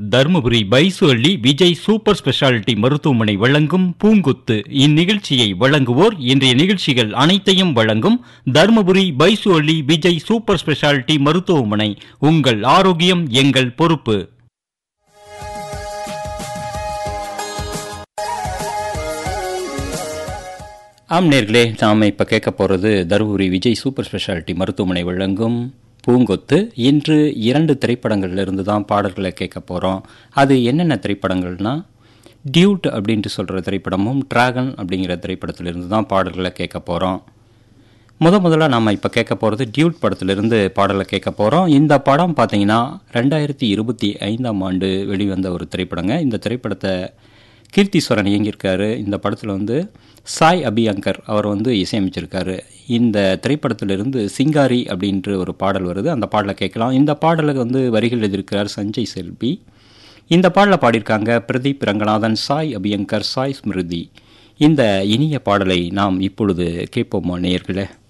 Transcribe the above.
தருமபுரி பைசு அள்ளி Vijay super speciality மருத்துவமனை வழங்கும் பூங்குத்து இந்நிகழ்ச்சியை வழங்குவோர் இன்றைய நிகழ்ச்சிகள் அனைத்தையும் வழங்கும் தருமபுரி பைசு அள்ளி விஜய் சூப்பர் ஸ்பெஷாலிட்டி மருத்துவமனை உங்கள் ஆரோக்கியம் எங்கள் பொறுப்பு ஆம் நேர்களே நாம் இப்போ கேட்க போகிறது தருமபுரி விஜய் சூப்பர் ஸ்பெஷாலிட்டி மருத்துவமனை வழங்கும் பூங்கொத்து இன்று இரண்டு திரைப்படங்கள்ல இருந்து தான் பாடல்களை கேட்க போகிறோம் அது என்னென்ன திரைப்படங்கள்னா டியூட் அப்படின்ட்டு சொல்கிற திரைப்படமும் டிராகன் அப்படிங்கிற திரைப்படத்திலிருந்து தான் பாடல்களை கேட்க போகிறோம் முத முதல்ல நாம் இப்போ கேட்க போகிறது டியூட் படத்திலிருந்து பாடலை கேட்க போகிறோம் இந்த படம் பார்த்தீங்கன்னா ரெண்டாயிரத்தி இருபத்தி ஐந்தாம் ஆண்டு வெளிவந்த ஒரு திரைப்படங்க இந்த திரைப்படத்தை கீர்த்தீஸ்வரன் இயங்கியிருக்காரு இந்த படத்தில் வந்து சாய் அபியங்கர் அவர் வந்து இசையமைச்சிருக்காரு இந்த திரைப்படத்திலிருந்து சிங்காரி அப்படின்ற ஒரு பாடல் வருது அந்த பாடலை கேட்கலாம் இந்த பாடலுக்கு வந்து வரிகள் எழுதியிருக்கிறார் சஞ்சய் செல்வி இந்த பாடலை பாடியிருக்காங்க பிரதீப் ரங்கநாதன் சாய் அபியங்கர் சாய் ஸ்மிருதி இந்த இனிய பாடலை நாம் இப்பொழுது கேட்போமா நேயர்களே